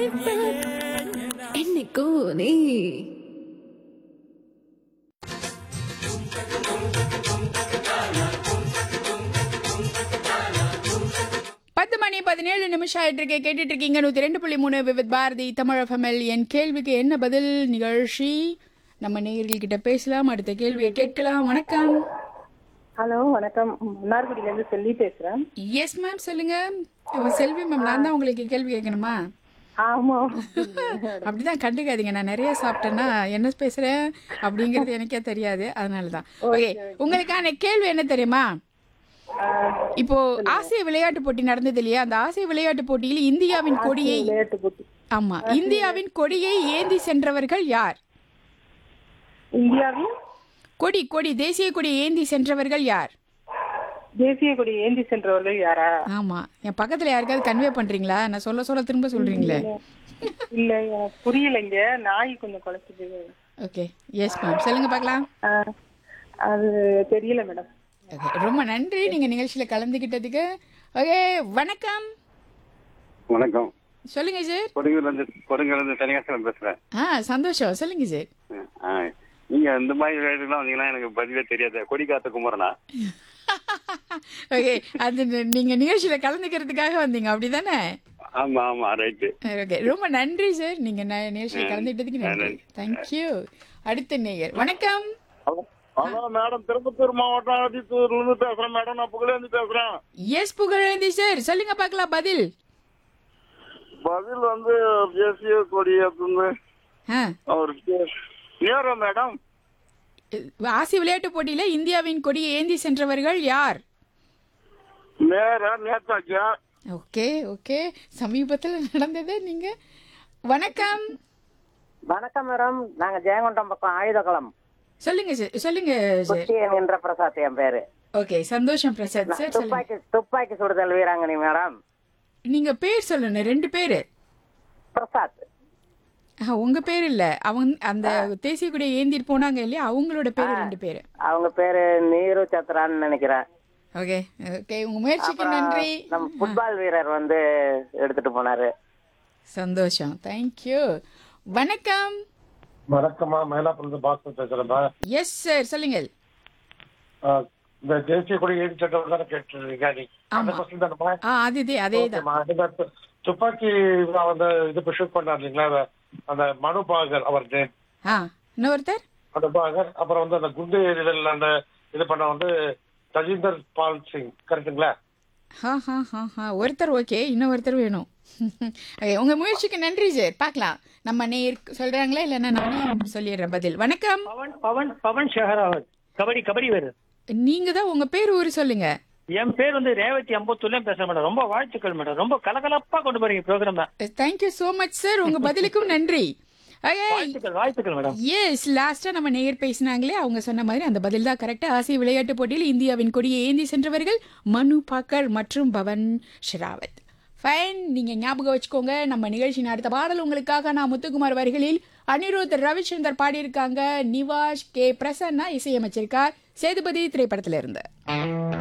என்னைக்கும் நீ பத்து மணி பதினேழு நிமிஷம் ஆயிட்டு இருக்கே கேட்டுட்டு இருக்கீங்க நூத்தி ரெண்டு புள்ளி மூணு விவித் பாரதி தமிழ் எஃப்எம்எல் என் கேள்விக்கு என்ன பதில் நிகழ்ச்சி நம்ம நேயர்கள் கிட்ட பேசலாம் அடுத்த கேள்வியை கேட்கலாம் வணக்கம் ஹலோ வணக்கம் மன்னார்குடியில இருந்து செல்வி பேசுறேன் எஸ் மேம் சொல்லுங்க அவ செல்வி மேம் நான் தான் உங்களுக்கு கேள்வி கேட்கணுமா ஆமா அப்படிதான் கண்டுக்காதீங்க நான் நிறைய சாப்பிட்டேன்னா என்ன பேசுறேன் அப்படிங்கிறது எனக்கே தெரியாது அதனால தான் ஓகே உங்களுக்கான கேள்வி என்ன தெரியுமா இப்போ ஆசிய விளையாட்டு போட்டி நடந்தது இல்லையா அந்த ஆசிய விளையாட்டு போட்டியில் இந்தியாவின் கொடியை விளையாட்டு போட்டி ஆமா இந்தியாவின் கொடியை ஏந்தி சென்றவர்கள் யார் இந்தியாவின் கொடி கொடி தேசிய கொடி ஏந்தி சென்றவர்கள் யார் தேசிய கொடி ஏந்தி சென்றவர்கள் யாரா ஆமா என் பக்கத்துல யாருக்காவது கன்வே பண்றீங்களா நான் சொல்ல சொல்ல திரும்ப சொல்றீங்களே இல்ல எனக்கு புரியலைங்க நாய் கொஞ்சம் குலைக்குது ஓகே எஸ் மேம் சொல்லுங்க பார்க்கலாம் ஆ, அது தெரியல மேடம் Okay, ரொம்ப நன்றி நீங்க நிகழ்ச்சியில கலந்துகிட்டதுக்கு ஓகே வணக்கம் வணக்கம் சொல்லுங்க சார் கொடுங்கிலிருந்து கொடுங்கிலிருந்து தனியாசலம் பேசுறேன் ஆ சந்தோஷம் சொல்லுங்க சார் ஆ, நீங்க இந்த மாதிரி விளையாட்டுலாம் வந்தீங்கன்னா எனக்கு பதிலே தெரியாது கொடி காத்த குமரனா ஓகே அது நி- நீங்க நிகழ்ச்சியில கலந்துக்கிறதுக்காக வந்தீங்க அப்படிதானே ஆமா ஆமா ரைட்டு ஓகே ரொம்ப நன்றி சார் நீங்க ந- நிகழ்ச்சியில கலந்துக்கிட்டதுக்கு நன்றி தேங்க்யூ அடுத்த நேயர் வணக்கம் ஹலோ மேடம் திருப்பத்தூர் மாவட்டம் ஆதித்தூர்ல இருந்து பேசுறேன் மேடம் நான் புகழேந்து பேசுறேன் எஸ் புகழேந்தி சார் சொல்லுங்க பார்க்கலாம் பதில் பதில் வந்து தேசிய கொடி அப்படின்னு ஆ அவர் பேர் நேரு மேடம் ஆசிய விளையாட்டு போட்டியில இந்தியாவின் கொடியை ஏந்தி சென்றவர்கள் யார் நேரா நேதாஜியா ஓகே ஓகே சமீபத்தில் நடந்தது நீங்க வணக்கம் வணக்கம் மேடம் நாங்க ஜெயங்கொண்டம் பக்கம் ஆயுதகளம் சொல்லுங்க சார் சொல்லுங்க சார் குட்டியன் என்ற பிரசாத் என் பேரு ஓகே சந்தோஷம் பிரசாத் சார் சொல்லுங்க துப்பாக்கி துப்பாக்கி சுடுதல் வீராங்கனி மேடம் நீங்க பேர் சொல்லணும் ரெண்டு பேரு பிரசாத் ஆ, உங்க பேர் இல்ல அவங்க அந்த தேசிய கொடியை ஏந்திட்டு போனாங்க இல்லையா அவங்களோட பேரு ரெண்டு பேரு அவங்க பேரு நீரு சத்ரான்னு நினைக்கிறேன் ஓகே ஓகே உங்க முயற்சிக்கு நன்றி நம்ம ஃபுட்பால் வீரர் வந்து எடுத்துட்டு போனாரு சந்தோஷம் தேங்க்யூ வணக்கம் வணக்கம்மா மயிலாப்பூர்ல பாஸ்கர் பேசுறேன் எஸ் சார் சொல்லுங்கள் இந்த தேசிய கொடி ஏறி சட்டம் தானே கேட்டுருக்கீங்க நீ அந்த ஆமா. கொஸ்டின் தானே ஆ அதே அதே தான் துப்பாக்கி வந்து இது ஷூட் பண்ணார் இல்லைங்களா அந்த மனு பாகர் அவர் நேம் ஆ இன்னொருத்தர் அந்த பாகர் அப்புறம் வந்து அந்த குண்டு எறிதல் அந்த இது பண்ண வந்து தஜிந்தர் பால் சிங் கரெக்டுங்களா ஹா ஹா ஹா ஹா ஒருத்தர் ஓகே இன்னொருத்தர் வேணும் Okay, உங்க முயற்சிக்கு நன்றி சார் பார்க்கலாம் நம்ம நேர் சொல்றாங்களா இல்லைன்னா நானே சொல்லிடுறேன் பதில் வணக்கம் பவன் பவன் பவன் ஷெஹராவத் கபடி கபடி வீரர் நீங்க தான் உங்க பேர் ஊர் சொல்லுங்க என் பேர் வந்து ரேவதி அம்பத்தூர்ல பேசுறேன் மேடம் ரொம்ப வாழ்த்துக்கள் மேடம் ரொம்ப கலகலப்பா கொண்டு போறீங்க programme thank you so much sir உங்க பதிலுக்கும் நன்றி வாழ்த்துக்கள் வாழ்த்துக்கள் மேடம் எஸ் லாஸ்டா நம்ம நேயர் பேசினாங்களே அவங்க சொன்ன மாதிரி அந்த பதில் தான் கரெக்டா ஆசிய விளையாட்டு போட்டியில் இந்தியாவின் கொடியை ஏந்தி சென்றவர்கள் மனு பாக்கர் மற்றும் பவன் ஷெராவத் ஃபைன் நீங்க ஞாபகம் வச்சுக்கோங்க நம்ம நிகழ்ச்சியின் அடுத்த பாடல் உங்களுக்காக நான் முத்துக்குமார் வரிகளில் அனிருத் ரவிச்சந்தர் பாடியிருக்காங்க நிவாஷ் கே பிரசன்னா இசையமைச்சிருக்கார் சேதுபதி திரைப்படத்துல இருந்து